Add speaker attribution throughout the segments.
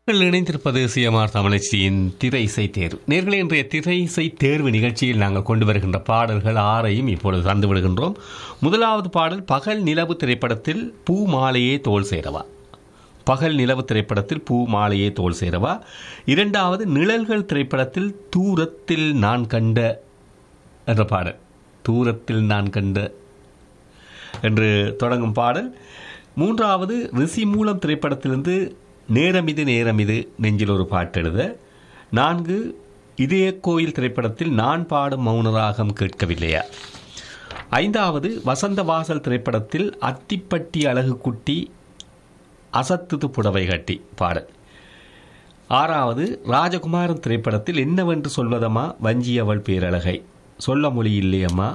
Speaker 1: நீங்கள் இணைந்திருப்பது சிஎம்ஆர் தமிழச்சியின் திரை இசை தேர்வு நேர்களே இன்றைய திரை இசை தேர்வு நிகழ்ச்சியில் நாங்கள் கொண்டு வருகின்ற பாடல்கள் ஆறையும் இப்பொழுது தந்து விடுகின்றோம் முதலாவது பாடல் பகல் நிலவு திரைப்படத்தில் பூ மாலையே தோல் சேரவா பகல் நிலவு திரைப்படத்தில் பூ மாலையே தோல் சேரவா இரண்டாவது நிழல்கள் திரைப்படத்தில் தூரத்தில் நான் கண்ட என்ற பாடல் தூரத்தில் நான் கண்ட என்று தொடங்கும் பாடல் மூன்றாவது ரிஷி மூலம் திரைப்படத்திலிருந்து நேரமிது நேரமிது நெஞ்சில் ஒரு பாட்டு எழுத நான்கு இதய கோயில் திரைப்படத்தில் நான் பாடும் மௌனராகம் கேட்கவில்லையா ஐந்தாவது வசந்த வாசல் திரைப்படத்தில் அத்திப்பட்டி அழகு குட்டி அசத்துது புடவை கட்டி பாடல் ஆறாவது ராஜகுமாரன் திரைப்படத்தில் என்னவென்று சொல்வதம்மா வஞ்சியவள் பேரழகை சொல்ல மொழி இல்லையம்மா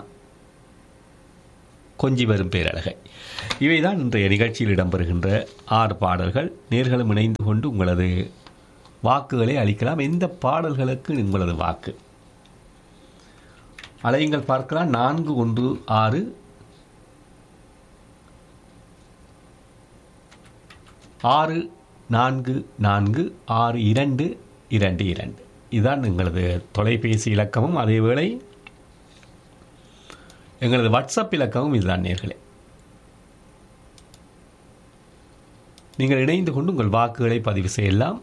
Speaker 1: கொஞ்சி வரும் பேரழகை இவைதான் இன்றைய நிகழ்ச்சியில் இடம்பெறுகின்ற ஆறு பாடல்கள் நேர்களும் இணைந்து கொண்டு உங்களது வாக்குகளை அளிக்கலாம் எந்த பாடல்களுக்கு உங்களது வாக்கு அலையுங்கள் பார்க்கலாம் நான்கு ஒன்று ஆறு ஆறு நான்கு நான்கு ஆறு இரண்டு இரண்டு இரண்டு இதுதான் எங்களது தொலைபேசி இலக்கமும் அதேவேளை எங்களது வாட்ஸ்அப் இலக்கமும் இதுதான் நேர்களே நீங்கள் இணைந்து கொண்டு உங்கள் வாக்குகளை பதிவு செய்யலாம்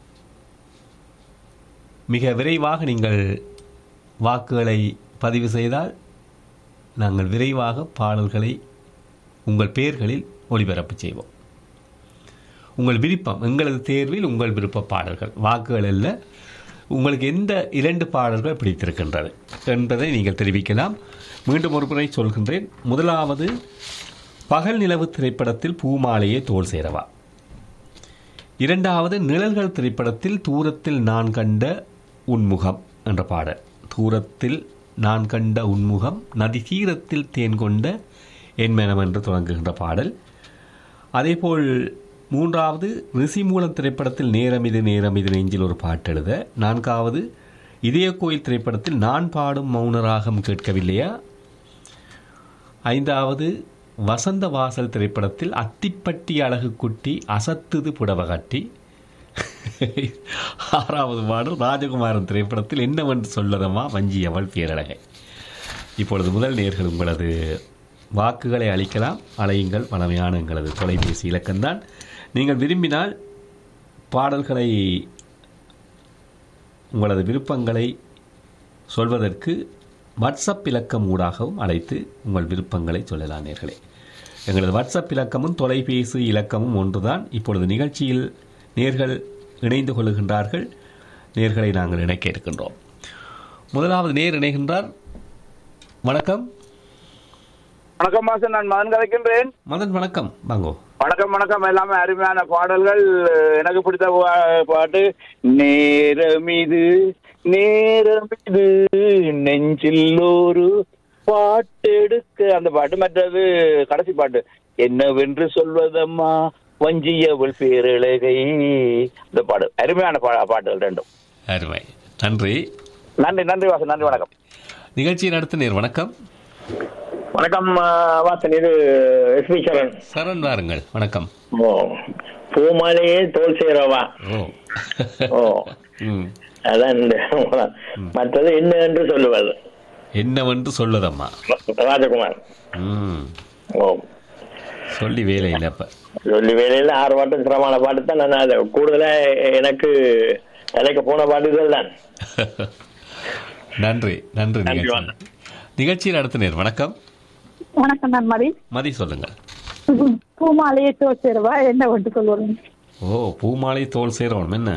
Speaker 1: மிக விரைவாக நீங்கள் வாக்குகளை பதிவு செய்தால் நாங்கள் விரைவாக பாடல்களை உங்கள் பெயர்களில் ஒளிபரப்பு செய்வோம் உங்கள் விருப்பம் எங்களது தேர்வில் உங்கள் விருப்ப பாடல்கள் வாக்குகள் அல்ல உங்களுக்கு எந்த இரண்டு பாடல்கள் பிடித்திருக்கின்றது என்பதை நீங்கள் தெரிவிக்கலாம் மீண்டும் ஒரு முறை சொல்கின்றேன் முதலாவது பகல் நிலவு திரைப்படத்தில் பூமாலையே தோல் சேரவா இரண்டாவது நிழல்கள் திரைப்படத்தில் தூரத்தில் நான் கண்ட உன்முகம் என்ற பாடல் தூரத்தில் நான் கண்ட உன்முகம் நதி தீரத்தில் தேன் கொண்ட என் மனம் என்று தொடங்குகின்ற பாடல் அதேபோல் மூன்றாவது ரிஷி மூலம் திரைப்படத்தில் நேரம் இது நேரம் இது நெஞ்சில் ஒரு பாட்டு எழுத நான்காவது இதய கோயில் திரைப்படத்தில் நான் பாடும் மௌனராகம் கேட்கவில்லையா ஐந்தாவது வசந்த வாசல் திரைப்படத்தில் அத்திப்பட்டி அழகு குட்டி அசத்துது புடவை கட்டி ஆறாவது பாடல் ராஜகுமாரன் திரைப்படத்தில் என்னவென்று சொல்லதமா வஞ்சி அவள் பேரழகை இப்பொழுது முதல் நேர்கள் உங்களது வாக்குகளை அளிக்கலாம் அலையுங்கள் பழமையான எங்களது தொலைபேசி இலக்கம்தான் நீங்கள் விரும்பினால் பாடல்களை உங்களது விருப்பங்களை சொல்வதற்கு வாட்ஸ்அப் இலக்கம் ஊடாகவும் அழைத்து உங்கள் விருப்பங்களை சொல்லலாம் நேர்களே எங்களது வாட்ஸ்அப் இலக்கமும் தொலைபேசி இலக்கமும் ஒன்றுதான் இப்பொழுது நிகழ்ச்சியில் நேர்கள் இணைந்து கொள்ளுகின்றார்கள் நேர்களை நாங்கள் இணைக்க இருக்கின்றோம் முதலாவது நேர் இணைகின்றார் வணக்கம்
Speaker 2: வணக்கம் மாசன் நான் மதன் கதைக்கின்றேன்
Speaker 1: மதன் வணக்கம் வாங்கோ
Speaker 2: வணக்கம் வணக்கம் எல்லாமே அருமையான பாடல்கள் எனக்கு பிடித்த பா- பாட்டு நேரம் இது நேரம் இது நெஞ்சில் ஒரு பாட்டெடுக்க அந்த பாட்டு மற்றது கடைசி பாட்டு என்னவென்று சொல்வதம்மா வஞ்சியவள் பேரழகை இந்த பாடு அருமையான பா- பாட்டுகள் ரெண்டும்
Speaker 1: அருமை நன்றி
Speaker 2: நன்றி நன்றி வாசன் நன்றி வணக்கம்
Speaker 1: நிகழ்ச்சியை நடத்த நேர் வணக்கம்
Speaker 3: வணக்கம் ஆ, வாசன் இது எஸ்பி சரண்
Speaker 1: சரண் வாருங்கள் வணக்கம்
Speaker 3: ஓ பூமாலையே தோல் சேரவா
Speaker 1: ஓ
Speaker 3: ஓ
Speaker 1: ம்
Speaker 3: அதான் இந்த மற்றது என்ன என்று சொல்லுவது
Speaker 1: என்னவென்று சொல்லதம்மா
Speaker 3: ராஜகுமார்
Speaker 1: ம்
Speaker 3: ஓ
Speaker 1: சொல்லி வேலை இல்லை அப்ப
Speaker 3: சொல்லி வேலையில் ஆறு பாட்டு சிரமமான பாட்டு தான் நான் அதை கூடுதலா எனக்கு தலைக்கு போன பாட்டுகள் தான்
Speaker 1: நன்றி நன்றி
Speaker 3: நன்றி,
Speaker 1: நிகழ்ச்சி
Speaker 3: வணக்கம்.
Speaker 1: நிகழ்ச்சியில் அடுத்த நேர் வணக்கம்
Speaker 4: வணக்கம் நான் மதி
Speaker 1: மதி சொல்லுங்கள்
Speaker 4: பூமாலையை தோச்சிருவா என்ன வந்து சொல்லுவாங்க
Speaker 1: ஓ பூமாலை தோல் சேரணும் என்ன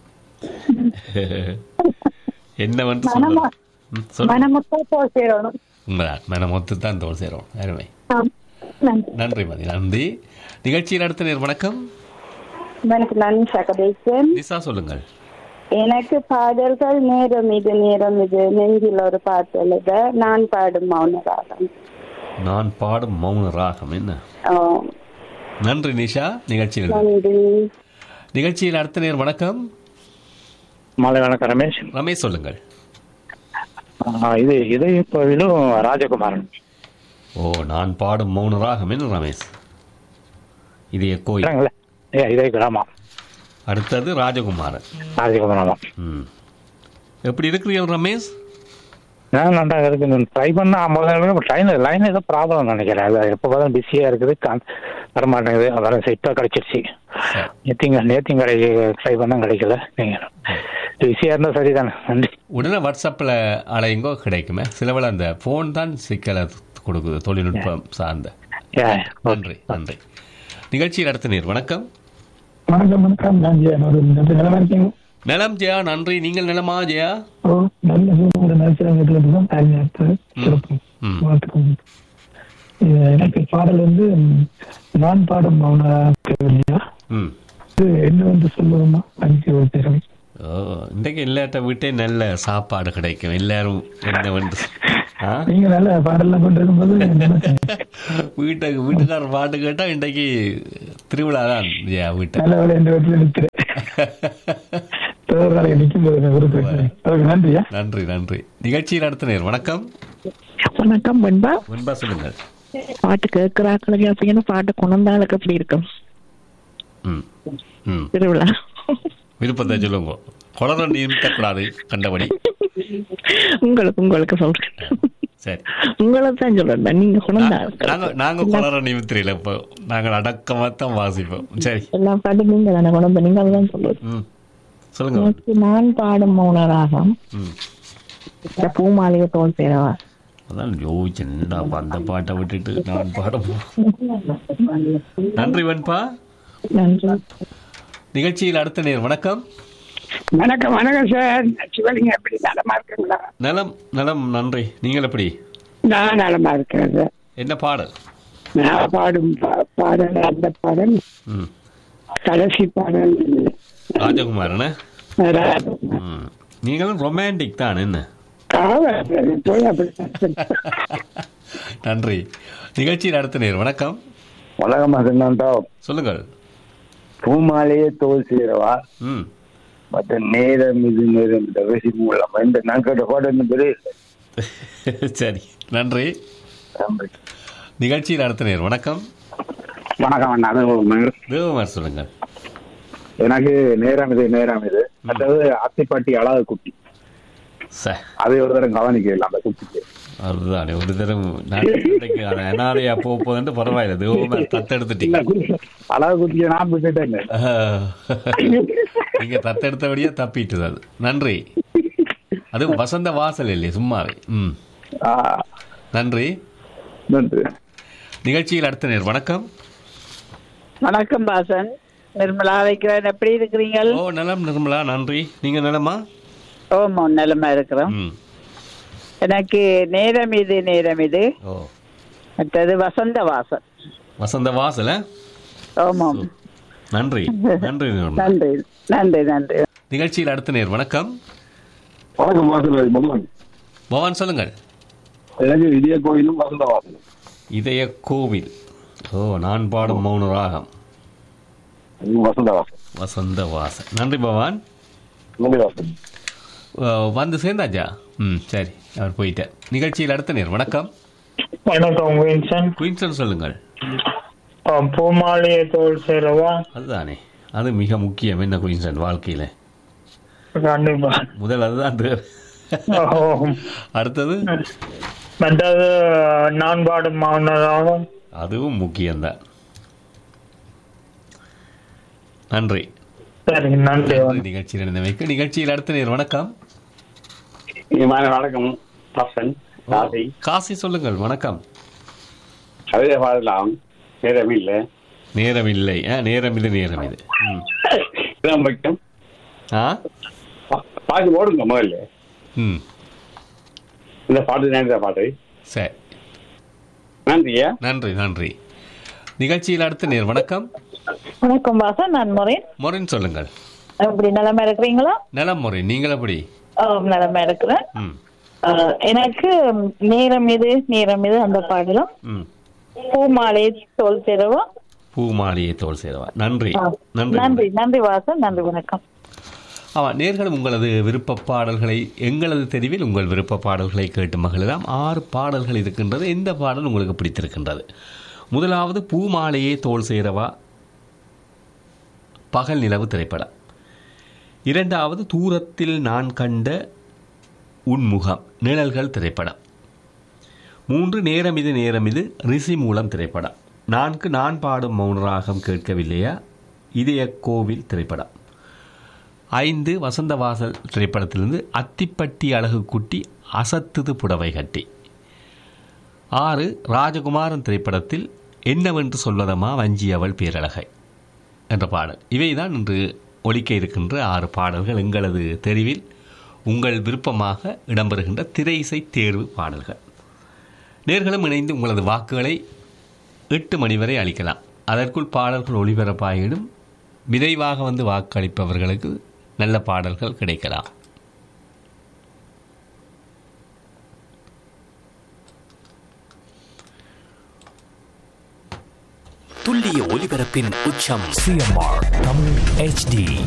Speaker 1: என்னவென்று
Speaker 4: மனமா
Speaker 1: சொல்ல ம், சொல்லு
Speaker 4: மனமொத்த தோச்சிடணும்
Speaker 1: உண்மைதான் மனமொத்து தான் தோல் சேரணும் அருமை
Speaker 4: நன்றி
Speaker 1: நன்றி மதி நன்றி நிகழ்ச்சியில் அடுத்த நேர் வணக்கம்
Speaker 4: எனக்கு நன்றி சகதேசன்
Speaker 1: நிசா சொல்லுங்கள்
Speaker 4: எனக்கு பாடல்கள் நேரம் இது நேரம் இது நெஞ்சில் ஒரு பாட்டு எழுத நான் பாடும் மௌனராகம்
Speaker 1: நான் பாடும் மௌன ராகம் என்ன
Speaker 4: ஆ,
Speaker 1: நன்றி நிஷா நிகழ்ச்சியில்
Speaker 4: நன்றி
Speaker 1: நிகழ்ச்சியில் அடுத்த நேர் வணக்கம்
Speaker 5: மாலை வணக்கம் ரமேஷ்
Speaker 1: ரமேஷ் சொல்லுங்கள்
Speaker 5: ஆ, இது இதய கோவிலும் ராஜகுமாரன்
Speaker 1: ஓ நான் பாடும் மௌன ராகம் என்ன ரமேஷ் இதய கோயில்
Speaker 5: இருக்காங்களே? ஏ இதய கிராமம்
Speaker 1: அடுத்தது ராஜகுமாரன்
Speaker 5: ராஜகுமாரன் ஆமாம்
Speaker 1: ம் எப்படி இருக்கிறீர்கள் ரமேஷ்
Speaker 5: நான் நல்லா இருக்கு ட்ரை பண்ணா முதல்ல ட்ரெயின் லைன் ஏதோ ப்ராப்ளம் நினைக்கிறேன் அது எப்போ பார்த்தாலும் பிஸியாக இருக்குது கான் வர மாட்டேங்குது அதான் இப்போ கிடைச்சிருச்சு நேத்திங்க நேத்தியும் கிடை ட்ரை பண்ணால் கிடைக்கல நீங்கள் பிஸியாக இருந்தால் சரிதானே நன்றி
Speaker 1: உடனே வாட்ஸ்அப்பில் அலையுங்கோ கிடைக்குமே சிலவில் அந்த ஃபோன் தான் சிக்கலை கொடுக்குது தொழில்நுட்பம் சார்ந்த
Speaker 5: ஏ
Speaker 1: நன்றி நன்றி நிகழ்ச்சியில் அடுத்த நீர் வணக்கம்
Speaker 6: வணக்கம் வணக்கம் நான் ஜெயா ஒரு நல்ல நிலமா இருக்கீங்க
Speaker 1: நலம் ஜெயா நன்றி நீங்கள் நலமா ஜெயா
Speaker 6: ஓ நல்ல ஒரு நட்சத்திரத்துல தான் தயாரித்து சிறப்பு
Speaker 1: ம்.
Speaker 6: வாழ்த்துக்கள். இது எனக்கு பாடல் வந்து ம், நான் பாடும் மௌன இல்லையா
Speaker 1: ம்
Speaker 6: இது என்ன வந்து சொல்லுவோம்னா அஞ்சு ஒரு திறமை
Speaker 1: ஓ இன்றைக்கு எல்லாட்ட வீட்டே நல்ல சாப்பாடு கிடைக்கும் எல்லாரும் என்ன வந்து ஆ
Speaker 6: நீங்க நல்ல பாடல்லாம் கொண்டிருக்கும்போது நினைச்சேன்.
Speaker 1: வீட்டுக்கு வீட்டுக்காரர் பாட்டு கேட்டால் இன்றைக்கு திருவிழா தான் ஜெயா வீட்டை
Speaker 6: நல்ல வேலை எந்த வீட்டுல நிற்கிறேன் தேர்தலை நிற்கும் போது எனக்கு ஒரு பிரச்சனை அதுக்கு நன்றியா
Speaker 1: நன்றி நன்றி நிகழ்ச்சியில் அடுத்த நேர் வணக்கம்
Speaker 7: வணக்கம் பண்பா
Speaker 1: முன்பா சொல்லுங்கள்
Speaker 7: பாட்டு கேட்கிறாக்களுக்கு அப்படின்னா பாட்டு கொண்டாளுக்கு அப்படி இருக்கும்
Speaker 1: ம் ம்
Speaker 7: திருவிழா
Speaker 1: விருப்பத்தை சொல்லுங்க குளர நிறுத்தக்கூடாது கண்டபடி
Speaker 7: உங்களுக்கு உங்களுக்கு சொல்றேன்
Speaker 1: சரி
Speaker 7: உங்களை தான் சொல்றேன் நீங்க கொண்டாள்
Speaker 1: நாங்கள் நாங்கள் குளர நிமித்திரையில் இப்போ நாங்கள் அடக்கமாக தான் வாசிப்போம் சரி
Speaker 7: எல்லா பாட்டும் நீங்க தானே கொண்டு நீங்க தான் சொல்றது
Speaker 1: ம் சொல்லுங்க
Speaker 7: எனக்கு நான் பாடும் மௌனராகம்
Speaker 1: ம்
Speaker 7: இந்த பூமாளிகை தோல் சேரவா
Speaker 1: அதான் யோசிச்சேன் என்னடா அப்ப அந்த பாட்டை விட்டுட்டு நான் பாட போ- நன்றி வெண்பா
Speaker 7: நன்றி
Speaker 1: நிகழ்ச்சியில் அடுத்த நேர் வணக்கம்
Speaker 8: வணக்கம் வணக்கம் சார் சிவலிங்கம் எப்படி நலமா இருக்குங்களா
Speaker 1: நலம் நலம் நன்றி நீங்கள் எப்படி
Speaker 8: நான் நலமா இருக்கேன் சார்
Speaker 1: என்ன பாடல்
Speaker 8: நான் பாடும் பா- பாடல் அந்த பாடல்
Speaker 1: ம்
Speaker 8: கடைசி பாடல்
Speaker 1: ராஜகுமாரன
Speaker 8: ரா-
Speaker 1: ம் நீங்களும் ரொமான்டிக் தான் என்ன
Speaker 8: காவல் போய் அப்படி
Speaker 1: நன்றி நிகழ்ச்சியில் அடுத்த நேர் வணக்கம்
Speaker 2: வணக்கம்மா சின்னண்டா
Speaker 1: சொல்லுங்கள்
Speaker 2: பூமாலையே தோல் சீரவா
Speaker 1: ம்
Speaker 2: மற்ற நேரம் இது நேரம் இந்த பேசி மூலம் இந்த நான் கேட்ட பாட்டு என்ன பெரிய
Speaker 1: சரி நன்றி நிகழ்ச்சியில் அடுத்த நேர் வணக்கம்
Speaker 2: வணக்கம் அண்ணா அது ஒரு
Speaker 1: தேவமார் சொல்லுங்கள்
Speaker 2: எனக்கு நேரம் இது நேரம் இது அதாவது அத்திப்பாட்டி அழகு குட்டி
Speaker 1: ச
Speaker 2: அதை ஒரு தரம் கவனிக்கல அந்த குட்டிக்கு
Speaker 1: அதுதானே ஒரு தரம் நான் இன்றைக்கு அது அனாதையா போக போகுதுன்ட்டு பரவாயில்ல தேவமார் தத்தெடுத்துட்டீங்க
Speaker 2: அழகு குட்டியை நான் விட்டுட்டேங்க
Speaker 1: நீங்க தத்தெடுத்தபடியே தப்பிட்டுது அது நன்றி அது வசந்த வாசல் இல்லையே சும்மாவே ம்
Speaker 2: ஆ,
Speaker 1: நன்றி
Speaker 2: நன்றி
Speaker 1: நிகழ்ச்சியில் அடுத்த நேர் வணக்கம்
Speaker 9: வணக்கம் பாசன் நிர்மலா வைக்கிறேன் எப்படி இருக்கிறீங்கள்
Speaker 1: ஓ நலம் நிர்மலா நன்றி நீங்க நலமா
Speaker 9: ஓமா நிலமா இருக்கிறோம்
Speaker 1: ம்
Speaker 9: எனக்கு நேரம் இது நேரம் இது
Speaker 1: ஓ
Speaker 9: மற்றது வசந்த வாசன்
Speaker 1: வசந்த வாசல
Speaker 9: ஓமாம்
Speaker 1: நன்றி நன்றி நிர்மலா
Speaker 9: நன்றி நன்றி நன்றி
Speaker 1: நிகழ்ச்சியில் அடுத்த நேர் வணக்கம்
Speaker 2: வணக்கம் வாசல் மகன்
Speaker 1: பவான் சொல்லுங்கள்
Speaker 2: எனக்கு இதய கோயிலும் வசந்த வாசலும்
Speaker 1: இதய கோவில் ஓ நான் பாடும் மௌன ராகம்
Speaker 2: வசந்த வாசல்
Speaker 1: வசந்த வாசன் நன்றி பவான்
Speaker 2: நன்றி வாசல்
Speaker 1: அஹ், வந்து சேர்ந்தாச்சா ம் சரி அவர் போயிட்டார் நிகழ்ச்சியில் அடுத்த நேர் வணக்கம்
Speaker 6: வணக்கம் வின்சன்
Speaker 1: குயின்சன் சொல்லுங்கள்
Speaker 6: பூமாளிகை தோல் சேரவா
Speaker 1: அதுதானே அது மிக முக்கியம் என்ன குயின்சன் வாழ்க்கையில்
Speaker 6: கண்டிப்பா
Speaker 1: முதல் அதுதான் தேவை. அடுத்தது
Speaker 6: மற்றது நான் பாடும் மௌனராகம்
Speaker 1: அதுவும் முக்கியம்தான் நன்றி
Speaker 6: சரி நன்றி
Speaker 1: நன்றி நிகழ்ச்சியில் இருந்தமைக்கு நிகழ்ச்சியில் அடுத்த நேர் வணக்கம்
Speaker 2: வணக்கம் வாசன் ராசி
Speaker 1: காசி சொல்லுங்கள் வணக்கம்
Speaker 2: கவிதை பாடலாம் நேரம் இல்லை
Speaker 1: நேரம் இல்லை ஆ நேரம் இது நேரம் இது ம்.
Speaker 2: இதான் வைக்கும்
Speaker 1: ஆ
Speaker 2: பாட்டு ஓடுங்க முதல்ல
Speaker 1: ம்
Speaker 2: இந்த பாட்டு நேர்ந்த பாட்டு
Speaker 1: சரி
Speaker 2: நன்றியா
Speaker 1: நன்றி நன்றி நிகழ்ச்சியில் அடுத்த நேர் வணக்கம்
Speaker 7: வணக்கம் வாசன் நான் முறையன்
Speaker 1: மொரின் சொல்லுங்கள்
Speaker 7: எப்படி நிலமா இருக்கிறீங்களா
Speaker 1: நலம் மொரின் நீங்கள் எப்படி
Speaker 7: நிலமா இருக்கிறேன்
Speaker 1: ம்
Speaker 7: ஆஹ் எனக்கு நேரம் இது நேரம் இது அந்த பாடலும்
Speaker 1: ம்
Speaker 7: பூமாலை தோல் சேரவா
Speaker 1: பூமாலியை தோல் சேரவா நன்றி
Speaker 7: ஆ.
Speaker 1: நன்றி
Speaker 7: நன்றி நன்றி வாசன் நன்றி வணக்கம்
Speaker 1: ஆமாம் நேர்களும் உங்களது விருப்ப பாடல்களை எங்களது தெரிவில் உங்கள் விருப்ப பாடல்களை கேட்டு மகிழலாம் ஆறு பாடல்கள் இருக்கின்றது எந்த பாடல் உங்களுக்கு பிடித்திருக்கின்றது முதலாவது பூமாலையே தோல் சேரவா பகல் நிலவு திரைப்படம் இரண்டாவது தூரத்தில் நான் கண்ட உன்முகம் நிழல்கள் திரைப்படம் மூன்று நேரம் இது நேரம் இது ரிஷி மூலம் திரைப்படம் நான்கு நான் பாடும் மௌனராகம் கேட்கவில்லையா இதய கோவில் திரைப்படம் ஐந்து வசந்தவாசல் திரைப்படத்திலிருந்து அத்திப்பட்டி அழகு குட்டி அசத்துது புடவை கட்டி ஆறு ராஜகுமாரன் திரைப்படத்தில் என்னவென்று சொல்வதமா வஞ்சி அவள் பேரழகை என்ற பாடல் இவைதான் இன்று ஒலிக்க இருக்கின்ற ஆறு பாடல்கள் எங்களது தெரிவில் உங்கள் விருப்பமாக இடம்பெறுகின்ற திரை இசை தேர்வு பாடல்கள் நேர்களும் இணைந்து உங்களது வாக்குகளை எட்டு மணி வரை அளிக்கலாம் அதற்குள் பாடல்கள் ஒளிபரப்பாகிடும் விரைவாக வந்து வாக்களிப்பவர்களுக்கு நல்ல பாடல்கள் கிடைக்கலாம்
Speaker 10: துல்லிய ஒலிபரப்பின் உச்சம்
Speaker 11: சிஎம்ஆர் தமிழ் ஹெச்டி